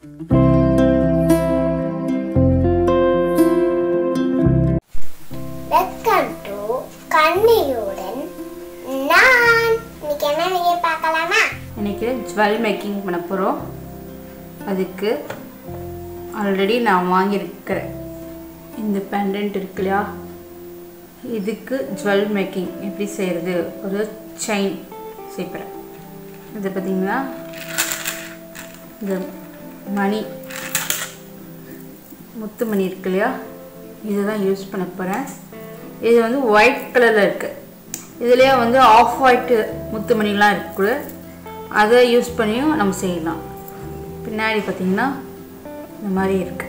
welcome to கண்ணியுடன் நான் இன்னைக்கு என்ன வீடியோ பார்க்கலாமா இன்னைக்கு ஜுவல் மேக்கிங் பண்ண போகிறோம் அதுக்கு ஆல்ரெடி நான் வாங்கியிருக்கிற இந்த பெண்டன்ட் இருக்கு இல்லையா இதுக்கு ஜுவல் மேக்கிங் எப்படி செய்கிறது ஒரு செயின் செய்கிறேன் இது பார்த்தீங்கன்னா இந்த மணி முத்து மணி இருக்கு இல்லையா இதுதான் யூஸ் பண்ண போகிறேன் இது வந்து ஒயிட் கலரில் இருக்குது இதுலேயே வந்து ஆஃப் ஒயிட்டு முத்து மணிலாம் இருக்குது அதை யூஸ் பண்ணியும் நம்ம செய்யலாம் பின்னாடி பார்த்திங்கன்னா இந்த மாதிரி இருக்குது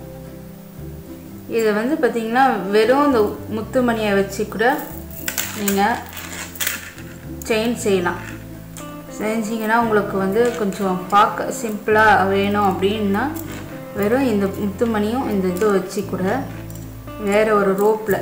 இது வந்து பார்த்திங்கன்னா வெறும் இந்த முத்து மணியை வச்சு கூட நீங்கள் செயின் செய்யலாம் செஞ்சிங்கன்னா உங்களுக்கு வந்து கொஞ்சம் பார்க்க சிம்பிளாக வேணும் அப்படின்னா வெறும் இந்த முத்துமணியும் இந்த இதை வச்சு கூட வேறு ஒரு ரோப்பில்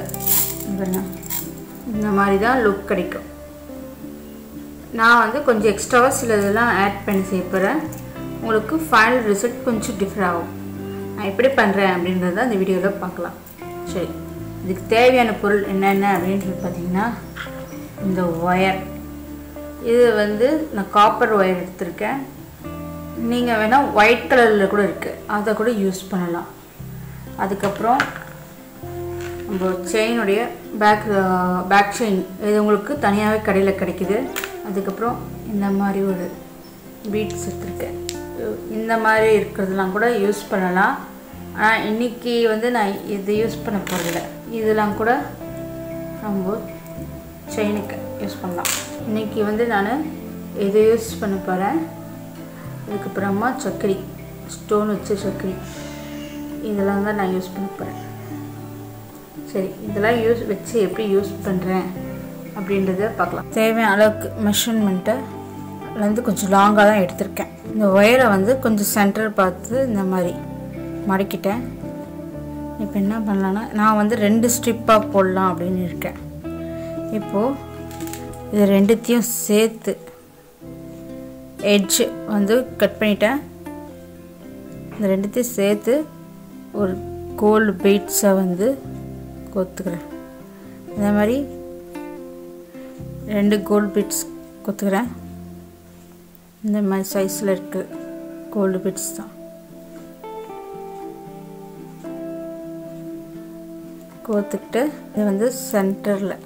இந்த மாதிரி தான் லுக் கிடைக்கும் நான் வந்து கொஞ்சம் எக்ஸ்ட்ராவாக சில இதெல்லாம் ஆட் பண்ணி செய்ய போகிறேன் உங்களுக்கு ஃபைனல் ரிசல்ட் கொஞ்சம் டிஃப்ரெண்ட் ஆகும் நான் எப்படி பண்ணுறேன் அப்படின்றத அந்த வீடியோவில் பார்க்கலாம் சரி இதுக்கு தேவையான பொருள் என்னென்ன அப்படின்றது பார்த்தீங்கன்னா இந்த ஒயர் இது வந்து நான் காப்பர் ஒயர் எடுத்திருக்கேன் நீங்கள் வேணால் ஒயிட் கலரில் கூட இருக்குது அதை கூட யூஸ் பண்ணலாம் அதுக்கப்புறம் நம்ம செயினுடைய பேக் பேக் செயின் இது உங்களுக்கு தனியாகவே கடையில் கிடைக்குது அதுக்கப்புறம் இந்த மாதிரி ஒரு பீட்ஸ் எடுத்திருக்கேன் இந்த மாதிரி இருக்கிறதெல்லாம் கூட யூஸ் பண்ணலாம் ஆனால் இன்றைக்கி வந்து நான் இது யூஸ் பண்ண போகிறதில்ல இதெல்லாம் கூட நம்ம செயினுக்கு யூஸ் பண்ணலாம் இன்றைக்கி வந்து நான் இது யூஸ் பண்ண போகிறேன் அதுக்கப்புறமா சக்கரி ஸ்டோன் வச்ச சக்கரி இதெல்லாம் தான் நான் யூஸ் பண்ண போகிறேன் சரி இதெல்லாம் யூஸ் வச்சு எப்படி யூஸ் பண்ணுறேன் அப்படின்றத பார்க்கலாம் தேவையான அளவுக்கு மெஷர்மெண்ட்டை வந்து கொஞ்சம் லாங்காக தான் எடுத்திருக்கேன் இந்த ஒயரை வந்து கொஞ்சம் சென்டர் பார்த்து இந்த மாதிரி மடக்கிட்டேன் இப்போ என்ன பண்ணலான்னா நான் வந்து ரெண்டு ஸ்ட்ரிப்பாக போடலாம் அப்படின்னு இருக்கேன் இப்போது இது ரெண்டுத்தையும் சேர்த்து எட்ஜ் வந்து கட் பண்ணிட்டேன் இந்த ரெண்டுத்தையும் சேர்த்து ஒரு கோல்டு பீட்ஸை வந்து கொத்துக்கிறேன் இந்த மாதிரி ரெண்டு கோல்டு பீட்ஸ் கொத்துக்கிறேன் இந்த மாதிரி சைஸில் இருக்குது கோல்டு பீட்ஸ் தான் கோத்துக்கிட்டு இது வந்து சென்டரில்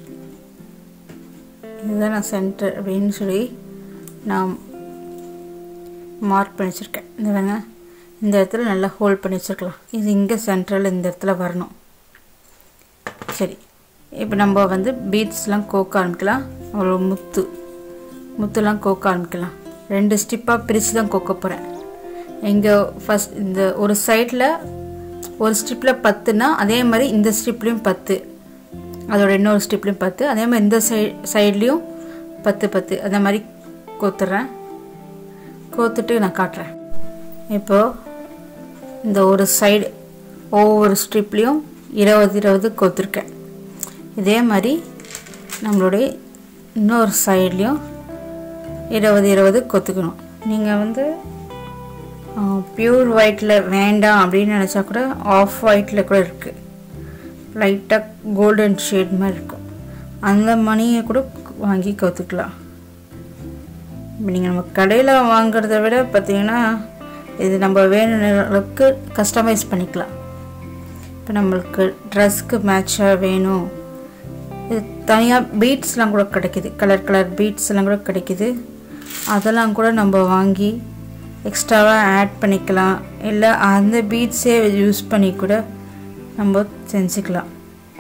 இதுதான் நான் சென்டர் அப்படின்னு சொல்லி நான் மார்க் பண்ணி வச்சுருக்கேன் இந்த வேணா இந்த இடத்துல நல்லா ஹோல்ட் பண்ணி வச்சுருக்கலாம் இது இங்கே சென்ட்ரல் இந்த இடத்துல வரணும் சரி இப்போ நம்ம வந்து பீட்ஸ்லாம் கோக்க ஆரம்பிக்கலாம் ஒரு முத்து முத்துலாம் கோக்க ஆரம்பிக்கலாம் ரெண்டு ஸ்டிப்பாக பிரித்து தான் கோக்க போகிறேன் இங்கே ஃபஸ்ட் இந்த ஒரு சைடில் ஒரு ஸ்ட்ரிப்பில் பத்துனா அதே மாதிரி இந்த ஸ்ட்ரிப்லேயும் பத்து அதோட இன்னொரு ஸ்ட்ரிப்லேயும் பத்து அதே மாதிரி இந்த சை சைட்லேயும் பத்து பத்து அந்த மாதிரி கோத்துறேன் கோத்துட்டு நான் காட்டுறேன் இப்போது இந்த ஒரு சைடு ஒவ்வொரு ஸ்ட்ரிப்லேயும் இருபது இருபது கோத்துருக்கேன் இதே மாதிரி நம்மளுடைய இன்னொரு சைட்லேயும் இருபது இருபது கொத்துக்கணும் நீங்கள் வந்து பியூர் ஒயிட்டில் வேண்டாம் அப்படின்னு நினச்சா கூட ஆஃப் ஒயிட்டில் கூட இருக்குது லைட்டாக கோல்டன் ஷேட் மாதிரி இருக்கும் அந்த மணியை கூட வாங்கி கற்றுக்கலாம் இப்போ நீங்கள் நம்ம கடையில் வாங்குறத விட பார்த்தீங்கன்னா இது நம்ம வேணுன்ற அளவுக்கு கஸ்டமைஸ் பண்ணிக்கலாம் இப்போ நம்மளுக்கு ட்ரெஸ்க்கு மேட்சாக வேணும் இது தனியாக பீட்ஸ்லாம் கூட கிடைக்கிது கலர் கலர் பீட்ஸ்லாம் கூட கிடைக்கிது அதெல்லாம் கூட நம்ம வாங்கி எக்ஸ்ட்ராவாக ஆட் பண்ணிக்கலாம் இல்லை அந்த பீட்ஸே யூஸ் பண்ணி கூட நம்ம செஞ்சுக்கலாம்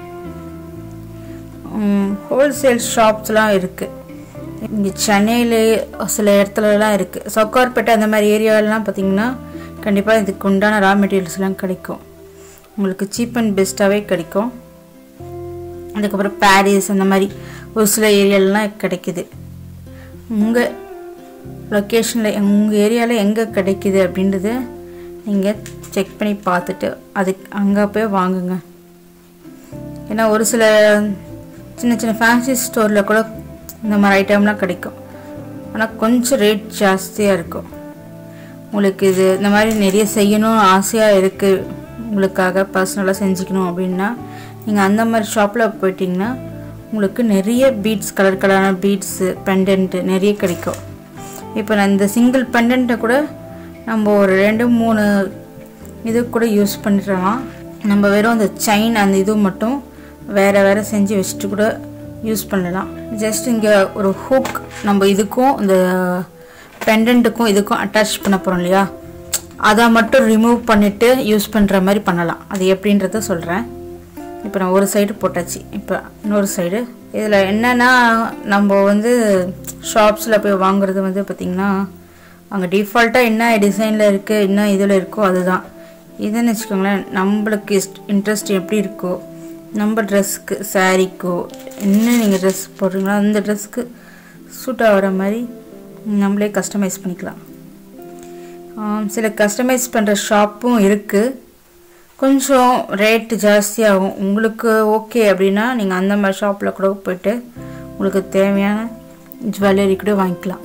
ஹோல்சேல் ஷாப்ஸ்லாம் இருக்குது இங்கே சென்னையிலே சில இடத்துலலாம் இருக்குது சவுக்கார்பேட்டை அந்த மாதிரி ஏரியாலலாம் பார்த்திங்கன்னா கண்டிப்பாக இதுக்கு உண்டான ரா மெட்டீரியல்ஸ்லாம் கிடைக்கும் உங்களுக்கு சீப் அண்ட் பெஸ்ட்டாகவே கிடைக்கும் அதுக்கப்புறம் பாரிஸ் அந்த மாதிரி ஒரு சில ஏரியாலலாம் கிடைக்குது உங்கள் லொக்கேஷனில் உங்கள் ஏரியாவில் எங்கே கிடைக்குது அப்படின்றத நீங்கள் செக் பண்ணி பார்த்துட்டு அதுக்கு அங்கே போய் வாங்குங்க ஏன்னா ஒரு சில சின்ன சின்ன ஃபேன்சி ஸ்டோரில் கூட இந்த மாதிரி ஐட்டம்லாம் கிடைக்கும் ஆனால் கொஞ்சம் ரேட் ஜாஸ்தியாக இருக்கும் உங்களுக்கு இது இந்த மாதிரி நிறைய செய்யணும் ஆசையாக இருக்குது உங்களுக்காக பர்சனலாக செஞ்சுக்கணும் அப்படின்னா நீங்கள் அந்த மாதிரி ஷாப்பில் போயிட்டிங்கன்னா உங்களுக்கு நிறைய பீட்ஸ் கலர் கலரான பீட்ஸு பெண்டன்ட்டு நிறைய கிடைக்கும் இப்போ நான் இந்த சிங்கிள் பெண்டன்ட்டை கூட நம்ம ஒரு ரெண்டு மூணு இது கூட யூஸ் பண்ணிடலாம் நம்ம வெறும் அந்த செயின் அந்த இது மட்டும் வேறு வேறு செஞ்சு வச்சுட்டு கூட யூஸ் பண்ணலாம் ஜஸ்ட் இங்கே ஒரு ஹூக் நம்ம இதுக்கும் இந்த பெண்டன்ட்டுக்கும் இதுக்கும் அட்டாச் பண்ண போகிறோம் இல்லையா அதை மட்டும் ரிமூவ் பண்ணிவிட்டு யூஸ் பண்ணுற மாதிரி பண்ணலாம் அது எப்படின்றத சொல்கிறேன் இப்போ நான் ஒரு சைடு போட்டாச்சு இப்போ இன்னொரு சைடு இதில் என்னென்னா நம்ம வந்து ஷாப்ஸில் போய் வாங்குறது வந்து பார்த்திங்கன்னா அங்கே டிஃபால்ட்டாக என்ன டிசைனில் இருக்குது என்ன இதில் இருக்கோ அதுதான் இதுன்னு வச்சுக்கோங்களேன் நம்மளுக்கு இன்ட்ரெஸ்ட் எப்படி இருக்கோ நம்ம ட்ரெஸ்க்கு சாரீக்கோ என்ன நீங்கள் ட்ரெஸ் போடுறீங்களோ அந்த ட்ரெஸ்க்கு சூட் ஆகிற மாதிரி நம்மளே கஸ்டமைஸ் பண்ணிக்கலாம் ஆம், சில கஸ்டமைஸ் பண்ணுற ஷாப்பும் இருக்குது கொஞ்சம் ரேட்டு ஜாஸ்தியாகும் உங்களுக்கு ஓகே அப்படின்னா நீங்கள் அந்த மாதிரி ஷாப்பில் கூட போயிட்டு உங்களுக்கு தேவையான ஜுவல்லரி கூட வாங்கிக்கலாம்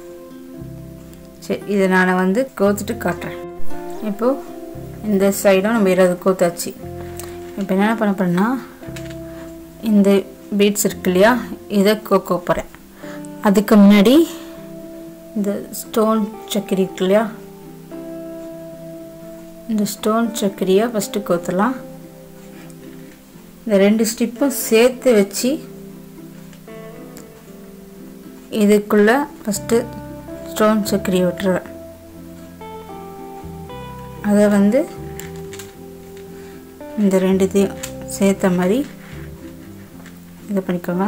சரி இதை நான் வந்து கோத்துட்டு காட்டுறேன் இப்போது இந்த சைடும் நம்ம இருபது கோத்தாச்சு இப்போ என்ன பண்ண போறேன்னா இந்த பீட்ஸ் இருக்கு இல்லையா இதை கோக்கோ போகிறேன் அதுக்கு முன்னாடி இந்த ஸ்டோன் சக்கரி இருக்கு இல்லையா இந்த ஸ்டோன் சக்கரியை ஃபஸ்ட்டு கோத்தலாம் இந்த ரெண்டு ஸ்டிப்பும் சேர்த்து வச்சு இதுக்குள்ளே ஃபஸ்ட்டு ஸ்டோன் சக்கரியை விட்டுருவேன் அதை வந்து இந்த ரெண்டுத்தையும் சேர்த்த மாதிரி இது பண்ணிக்கோங்க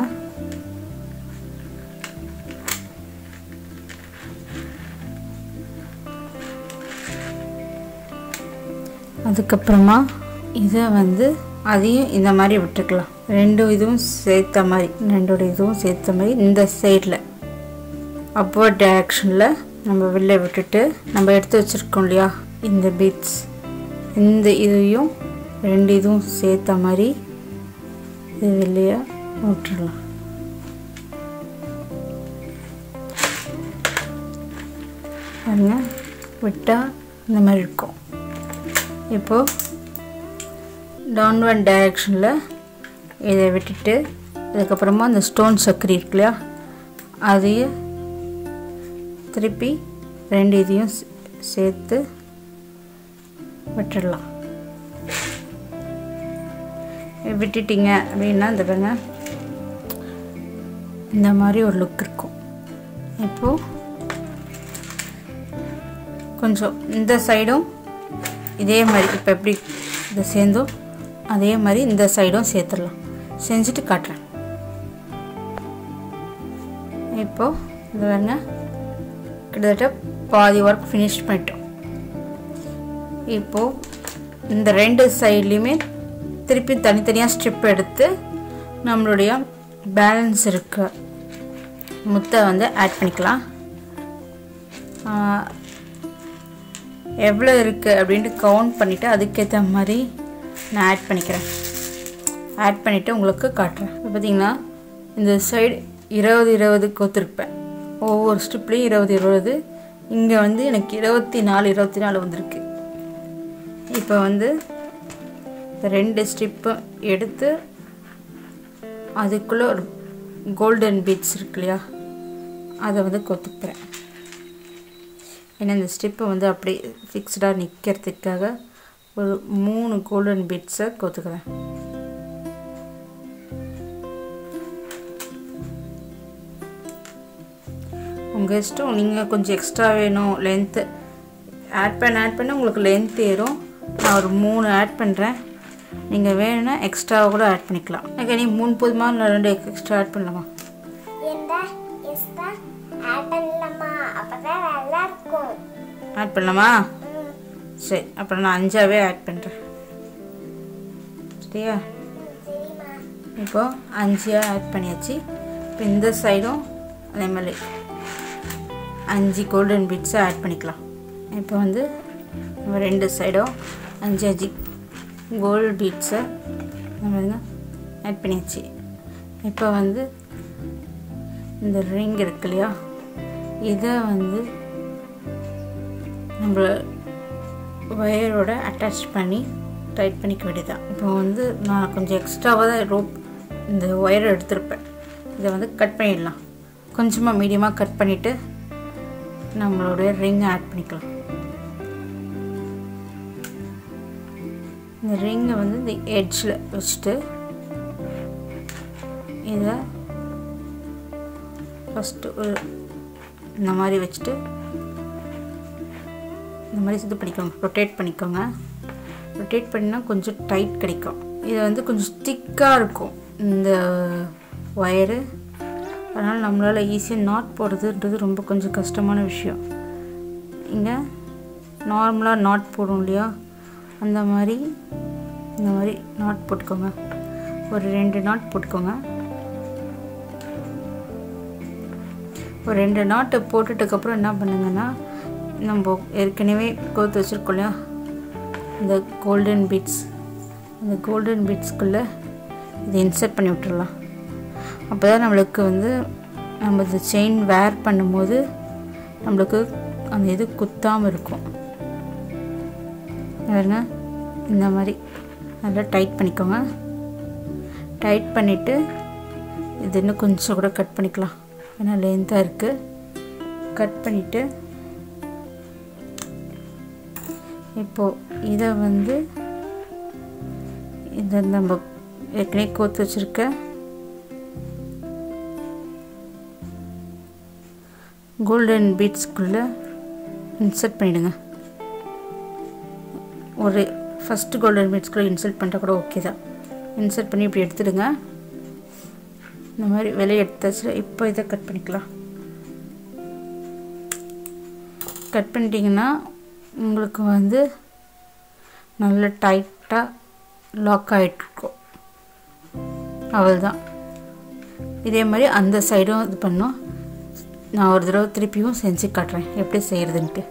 அதுக்கப்புறமா இதை வந்து அதையும் இந்த மாதிரி விட்டுக்கலாம் ரெண்டு இதுவும் சேர்த்த மாதிரி ரெண்டோட இதுவும் சேர்த்த மாதிரி இந்த சைடில் அப்வர்ட் டைரக்ஷனில் நம்ம வெளில விட்டுட்டு நம்ம எடுத்து வச்சுருக்கோம் இல்லையா இந்த பீட்ஸ் இந்த இதையும் ரெண்டு இதுவும் சேர்த்த மாதிரி இது வெளியே விட்டுடலாம் பாருங்க விட்டால் இந்த மாதிரி இருக்கும் இப்போது டவுன்வர்ட் டைரக்ஷனில் இதை விட்டுட்டு அதுக்கப்புறமா அந்த ஸ்டோன் சக்கரி இருக்கு இல்லையா அதையும் திருப்பி ரெண்டு இதையும் சே- சேர்த்து விட்டுடலாம் விட்டுட்டீங்க அப்படின்னா இந்த பாருங்க இந்த மாதிரி ஒரு லுக் இருக்கும் இப்போது கொஞ்சம் இந்த சைடும் இதே மாதிரி இப்போ எப்படி இதை சேர்ந்தோம் அதே மாதிரி இந்த சைடும் சேர்த்துடலாம் செஞ்சுட்டு காட்டுறேன் இப்போது இது பாருங்க கிட்டத்தட்ட பாதி ஒர்க் ஃபினிஷ் பண்ணிட்டோம் இப்போது இந்த ரெண்டு சைட்லேயுமே திருப்பி தனித்தனியாக ஸ்ட்ரிப் எடுத்து நம்மளுடைய பேலன்ஸ் இருக்க முத்தை வந்து ஆட் பண்ணிக்கலாம் ஆஹ், எவ்வளோ இருக்குது அப்படின்ட்டு கவுண்ட் பண்ணிவிட்டு அதுக்கேற்ற மாதிரி நான் ஆட் பண்ணிக்கிறேன் ஆட் பண்ணிவிட்டு உங்களுக்கு காட்டுறேன் இப்போ பார்த்தீங்கன்னா இந்த சைடு இருபது இருபது கோத்துருப்பேன் ஒவ்வொரு ஸ்ட்ரிப்லேயும் இருபது இருபது இங்கே வந்து எனக்கு இருபத்தி நாலு இருபத்தி நாலு வந்திருக்கு இப்போ வந்து இந்த ரெண்டு ஸ்ட்ரிப்பும் எடுத்து அதுக்குள்ளே ஒரு கோல்டன் பீட்ஸ் இருக்கு இல்லையா அதை வந்து கொத்துக்கிறேன் ஏன்னா இந்த ஸ்ட்ரிப்பை வந்து அப்படியே ஃபிக்ஸ்டாக நிற்கிறதுக்காக ஒரு மூணு கோல்டன் பீட்ஸை கொத்துக்கிறேன் உங்கள் இஷ்டம் நீங்கள் கொஞ்சம் எக்ஸ்ட்ரா வேணும் லென்த்து ஆட் பண்ண ஆட் பண்ண உங்களுக்கு லென்த் ஏறும் நான் ஒரு மூணு ஆட் பண்ணுறேன் நீங்கள் வேணும்னா எக்ஸ்ட்ராவை கூட ஆட் பண்ணிக்கலாம் ஓகே நீ மூணு போதுமா இல்லை ரெண்டு எக்ஸ்ட்ரா ஆட் பண்ணலாமா இந்த எஸ்டா ஆட் பண்ணலாமா அப்பதான் நல்லா இருக்கும் ஆட் பண்ணலாமா ம், சரி அப்புறம் நான் அஞ்சாவே ஆட் பண்ணுறேன் சரியா ம், சரிம்மா இப்போ அஞ்சாக ஆட் பண்ணியாச்சு இப்போ இந்த சைடும் அதே மாதிரி அஞ்சு கோல்டன் பீட்ஸை ஆட் பண்ணிக்கலாம் இப்போ வந்து நம்ம ரெண்டு சைடும் அஞ்சு அஞ்சு கோல்டு பீட்ஸை நம்ம ஆட் பண்ணியாச்சு இப்போ வந்து இந்த ரிங் இருக்கு இல்லையா இதை வந்து நம்ம ஒயரோட அட்டாச் பண்ணி டைட் பண்ணிக்க வேண்டியதான் இப்போ வந்து நான் கொஞ்சம் எக்ஸ்ட்ராவாக தான் ரோப் இந்த ஒயரை எடுத்திருப்பேன் இதை வந்து கட் பண்ணிடலாம் கொஞ்சமாக மீடியமாக கட் பண்ணிவிட்டு நம்மளோட ரிங் ஆட் பண்ணிக்கலாம் இந்த ரிங்கை வந்து இந்த எட்ஜில் வச்சுட்டு இதை ஃபஸ்ட்டு ஒரு இந்த மாதிரி வச்சுட்டு இந்த மாதிரி இது பண்ணிக்கோங்க ரொட்டேட் பண்ணிக்கோங்க ரொட்டேட் பண்ணினா கொஞ்சம் டைட் கிடைக்கும் இது வந்து கொஞ்சம் திக்காக இருக்கும் இந்த ஒயரு அதனால் நம்மளால் ஈஸியாக நாட் போடுறதுன்றது ரொம்ப கொஞ்சம் கஷ்டமான விஷயம் இங்கே நார்மலாக நாட் போடும் இல்லையா அந்த மாதிரி இந்த மாதிரி நாட் போட்டுக்கோங்க ஒரு ரெண்டு நாட் போட்டுக்கோங்க ஒரு ரெண்டு நாட்டை போட்டுட்டதுக்கப்புறம் என்ன பண்ணுங்கன்னா நம்ம ஏற்கனவே கோர்த்து வச்சுருக்கோம் இல்லையா இந்த கோல்டன் பீட்ஸ் அந்த கோல்டன் பீட்ஸ்குள்ளே இதை இன்சர்ட் பண்ணி விட்டுடலாம் அப்போ தான் நம்மளுக்கு வந்து நம்ம இந்த செயின் வேர் பண்ணும்போது நம்மளுக்கு அந்த இது குத்தாமல் இருக்கும் பாருங்க இந்த மாதிரி நல்லா டைட் பண்ணிக்கோங்க டைட் பண்ணிவிட்டு இது இன்னும் கொஞ்சம் கூட கட் பண்ணிக்கலாம் ஏன்னா லென்த்தாக இருக்குது கட் பண்ணிவிட்டு இப்போது இதை வந்து இதை நம்ம ஏற்கனவே கோத்து வச்சுருக்க கோல்டன் பீட்ஸ்குள்ளே இன்சர்ட் பண்ணிவிடுங்க ஒரு ஃபஸ்ட்டு கோல்டன் பீட்ஸ்குள்ளே இன்சர்ட் பண்ணுற கூட ஓகே தான் இன்சர்ட் பண்ணி இப்படி எடுத்துடுங்க இந்த மாதிரி வெளியே எடுத்தாச்சு இப்போ இதை கட் பண்ணிக்கலாம் கட் பண்ணிட்டீங்கன்னா உங்களுக்கு வந்து நல்ல டைட்டாக லாக் ஆகிட்ருக்கும் அவ்வளோதான் இதே மாதிரி அந்த சைடும் இது பண்ணோம் நான் ஒரு தடவை திருப்பியும் செஞ்சு காட்டுறேன் எப்படி செய்கிறதுன்ட்டு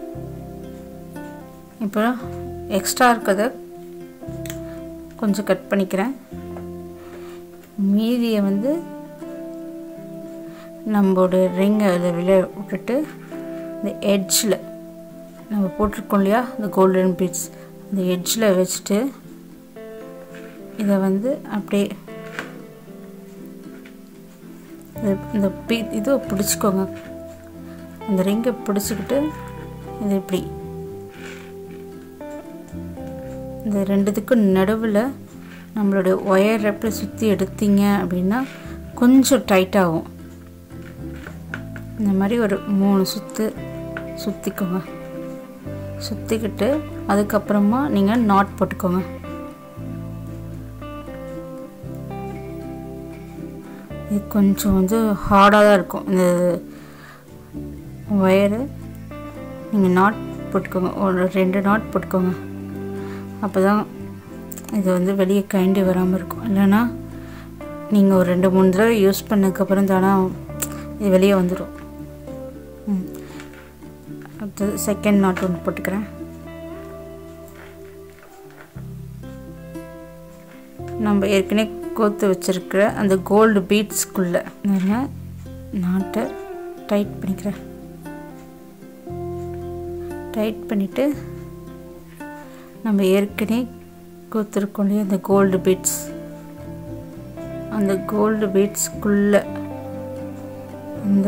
இப்போ எக்ஸ்ட்ரா இருக்கிறத கொஞ்சம் கட் பண்ணிக்கிறேன் மீதியை வந்து நம்மளோட ரிங்கை அதில் விழ விட்டுட்டு இந்த எட்ஜில் நம்ம போட்டிருக்கோம் இல்லையா இந்த கோல்டன் பீட்ஸ் இந்த எட்ஜில் வச்சுட்டு இதை வந்து அப்படியே இந்த பீ இது பிடிச்சிக்கோங்க அந்த ரிங்கை பிடிச்சிக்கிட்டு இது இப்படி இந்த ரெண்டுத்துக்கும் நடுவில் நம்மளுடைய ஒயர் எப்படி சுற்றி எடுத்தீங்க அப்படின்னா கொஞ்சம் டைட் ஆகும் இந்த மாதிரி ஒரு மூணு சுற்று சுற்றிக்கோங்க சுற்றிக்கிட்டு அதுக்கப்புறமா நீங்கள் நாட் போட்டுக்கோங்க இது கொஞ்சம் வந்து ஹார்டாக தான் இருக்கும் இந்த ஒயரு நீங்கள் நாட் போட்டுக்கோங்க ஒரு ரெண்டு நாட் போட்டுக்கோங்க அப்போ தான் இது வந்து வெளியே கைண்டு வராமல் இருக்கும் இல்லைன்னா நீங்கள் ஒரு ரெண்டு மூணு தடவை யூஸ் பண்ணதுக்கப்புறம் தானே இது வெளியே வந்துடும் ம் அடுத்தது செகண்ட் நாட் ஒன்று போட்டுக்கிறேன் நம்ம ஏற்கனவே கோத்து வச்சுருக்கிற அந்த கோல்டு பீட்ஸ்குள்ளே நான் நாட்டை டைட் பண்ணிக்கிறேன் டைட் பண்ணிவிட்டு நம்ம ஏற்கனவே கோத்துருக்கோம் இல்லையா அந்த கோல்டு பீட்ஸ் அந்த கோல்டு பீட்ஸ்குள்ளே இந்த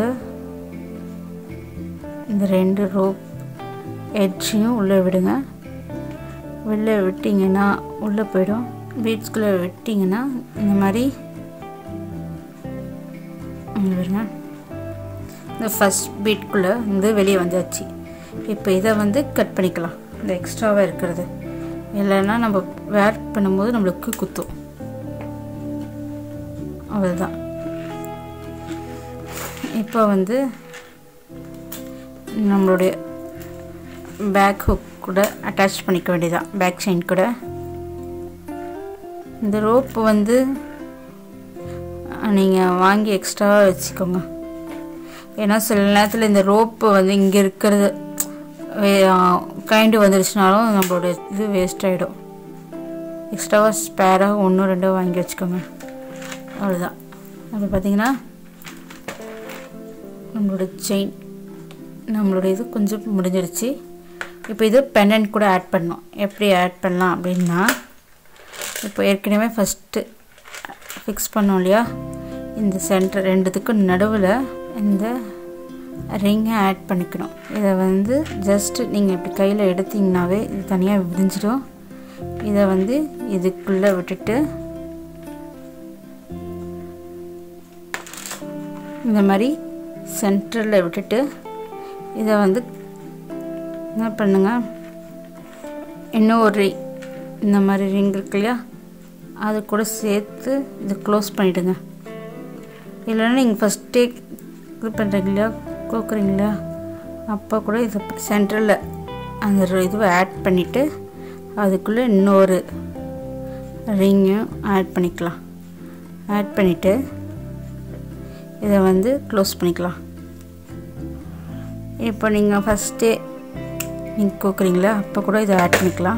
இந்த ரெண்டு ரோப் எட்ஜையும் உள்ளே விடுங்க உள்ளே விட்டிங்கன்னா உள்ளே போயிடும் பீட்ஸ்குள்ளே விட்டிங்கன்னா இந்த மாதிரி இங்க பாருங்க இந்த ஃபஸ்ட் பீட்குள்ளே வந்து வெளியே வந்தாச்சு இப்போ இதை வந்து கட் பண்ணிக்கலாம் இந்த எக்ஸ்ட்ராவாக இருக்கிறது இல்லைன்னா நம்ம வேர் பண்ணும்போது நம்மளுக்கு குத்தும் அவ்வளோதான் இப்போ வந்து நம்மளுடைய பேக் ஹுக் கூட அட்டாச் பண்ணிக்க வேண்டியதான் பேக் செயின் கூட இந்த ரோப் வந்து நீங்கள் வாங்கி எக்ஸ்ட்ராவாக வச்சுக்கோங்க ஏன்னா சில நேரத்தில் இந்த ரோப்பு வந்து இங்கே இருக்கிறது கைண்டு வந்துருச்சுனாலும் நம்மளோட இது வேஸ்ட் ஆகிடும் எக்ஸ்ட்ராவாக ஸ்பேராக ஒன்று ரெண்டோ வாங்கி வச்சுக்கோங்க அவ்வளோதான் அது பார்த்திங்கன்னா நம்மளோட செயின் நம்மளோட இது கொஞ்சம் முடிஞ்சிருச்சு இப்போ இது பெண்டன்ட் கூட ஆட் பண்ணணும் எப்படி ஆட் பண்ணலாம் அப்படின்னா இப்போ ஏற்கனவே ஃபஸ்ட்டு ஃபிக்ஸ் பண்ணோம் இல்லையா இந்த சென்டர் ரெண்டுத்துக்கும் நடுவில் இந்த ரிங்கை ஆட் பண்ணிக்கணும் இதை வந்து ஜஸ்ட்டு நீங்கள் இப்படி கையில் எடுத்தீங்கனாவே இது தனியாக விரிஞ்சிடும் இதை வந்து இதுக்குள்ளே விட்டுட்டு இந்த மாதிரி சென்டரில் விட்டுட்டு இதை வந்து என்ன பண்ணுங்க இன்னும் ஒரு இந்த மாதிரி ரிங் இருக்கு இல்லையா அது கூட சேர்த்து இதை க்ளோஸ் பண்ணிவிடுங்க இல்லைன்னா நீங்கள் ஃபஸ்ட்டே இது பண்ணுறீங்க இல்லையா கோக்குறீங்க இல்லையா அப்போ கூட இது சென்டரில் அந்த இதுவை ஆட் பண்ணிவிட்டு அதுக்குள்ளே இன்னொரு ரிங்கும் ஆட் பண்ணிக்கலாம் ஆட் பண்ணிவிட்டு இதை வந்து க்ளோஸ் பண்ணிக்கலாம் இப்போ நீங்கள் ஃபஸ்ட்டே நீங்கள் கோக்குறீங்களா அப்போ கூட இதை ஆட் பண்ணிக்கலாம்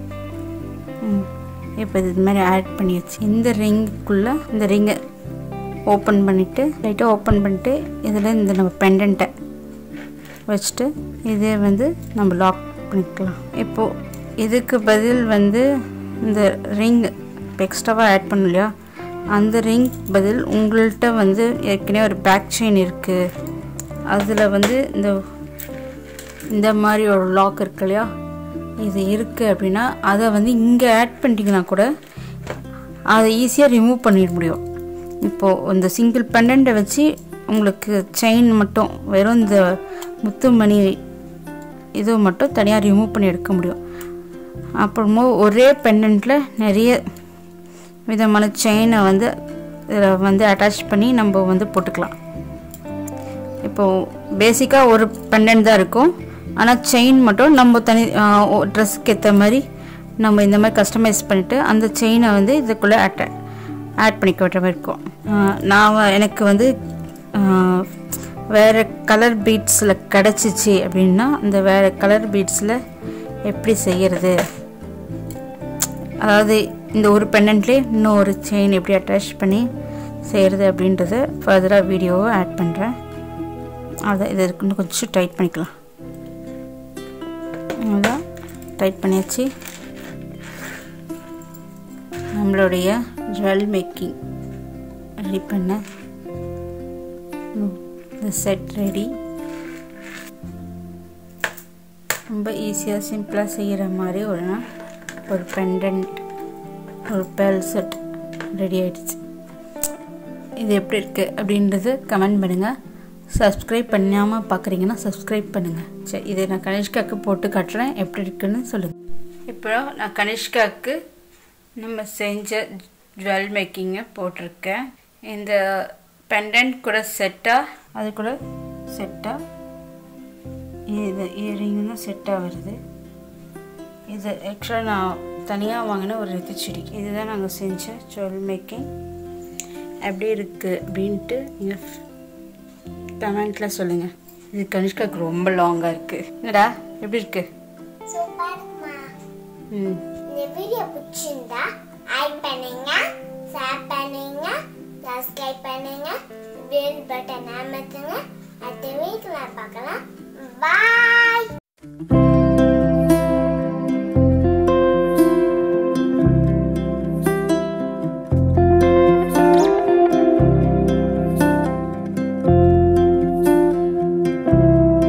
இப்போ இது மாதிரி ஆட் பண்ணியாச்சு இந்த ரிங்குக்குள்ளே இந்த ரிங்கை ஓப்பன் பண்ணிவிட்டு லைட்டாக ஓப்பன் பண்ணிட்டு இதில் இந்த நம்ம பெண்டண்ட்டை வச்சுட்டு இதே வந்து நம்ம லாக் பண்ணிக்கலாம் இப்போது இதுக்கு பதில் வந்து இந்த ரிங் இப்போ எக்ஸ்ட்ராவாக ஆட் பண்ணோம் இல்லையா அந்த ரிங் பதில் உங்கள்கிட்ட வந்து ஏற்கனவே ஒரு பேக் செயின் இருக்குது அதில் வந்து இந்த இந்த மாதிரி ஒரு லாக் இருக்கு இல்லையா இது இருக்குது அப்படின்னா அதை வந்து இங்கே ஆட் பண்ணிட்டீங்கன்னா கூட அதை ஈஸியாக ரிமூவ் பண்ணிட முடியும் இப்போது இந்த சிங்கிள் பெண்டண்ட்டை வச்சு உங்களுக்கு செயின் மட்டும் வெறும் இந்த முத்துமணி இது மட்டும் தனியாக ரிமூவ் பண்ணி எடுக்க முடியும் அப்புறமா ஒரே பெண்டண்ட்டில் நிறைய விதமான செயினை வந்து இதில் வந்து அட்டாச் பண்ணி நம்ம வந்து போட்டுக்கலாம் இப்போது பேசிக்காக ஒரு பெண்டன்ட் தான் இருக்கும் ஆனால் செயின் மட்டும் நம்ம தனி ட்ரெஸ்ஸுக்கு ஏற்ற மாதிரி நம்ம இந்த மாதிரி கஸ்டமைஸ் பண்ணிவிட்டு அந்த செயினை வந்து இதுக்குள்ளே ஆட் ஆட் பண்ணிக்க விட்ட மாதிரி இருக்கும் நான் எனக்கு வந்து வேறு கலர் பீட்ஸில் கிடச்சிச்சு அப்படின்னா அந்த வேறு கலர் பீட்ஸில் எப்படி செய்கிறது அதாவது இந்த ஒரு பெண்டன்ட்லேயே இன்னும் ஒரு செயின் எப்படி அட்டாச் பண்ணி செய்கிறது அப்படின்றத ஃபர்தராக வீடியோவை ஆட் பண்ணுறேன் அதை இதை இன்னும் கொஞ்சம் டைட் பண்ணிக்கலாம் அதான் டைட் பண்ணியாச்சு நம்மளுடைய ஜுவல் மேக்கிங் ரெடி பண்ண இந்த செட் ரெடி ரொம்ப ஈஸியாக சிம்பிளாக செய்கிற மாதிரி ஒரு ஒரு பெண்டன்ட் ஒரு பேல் செட் ரெடி ஆயிடுச்சு இது எப்படி இருக்குது அப்படின்றது கமெண்ட் பண்ணுங்கள் சப்ஸ்கிரைப் பண்ணாமல் பார்க்குறீங்கன்னா சப்ஸ்கிரைப் பண்ணுங்கள் சரி இதை நான் கனிஷ்காவுக்கு போட்டு கட்டுறேன் எப்படி இருக்குன்னு சொல்லுங்கள் இப்போ நான் கனிஷ்காவுக்கு நம்ம செஞ்ச ஜுவல் மேக்கிங்கை போட்டிருக்கேன் இந்த பெண்டன்ட் கூட செட்டாக அது கூட செட்டாக இது இயரிங்கும் செட்டாக வருது இது ஆக்சுவலாக நான் தனியாக வாங்கின ஒரு ரித்துச்செடி இதுதான் நாங்கள் செஞ்ச ஜுவல் மேக்கிங் எப்படி இருக்குது அப்படின்ட்டு நீங்கள் கமெண்ட்டில் சொல்லுங்கள் இது கனிஷ்காவுக்கு ரொம்ப லாங்காக இருக்குது என்னடா எப்படி இருக்கு சூப்பர்மா ம் இந்த வீடியோ பிடிச்சிருந்தா லைக் பண்ணுங்க ஷேர் பண்ணுங்க சப்ஸ்கிரைப் பண்ணுங்க பெல் பட்டன் அமர்த்துங்க அடுத்த வீட்டில் பார்க்கலாம்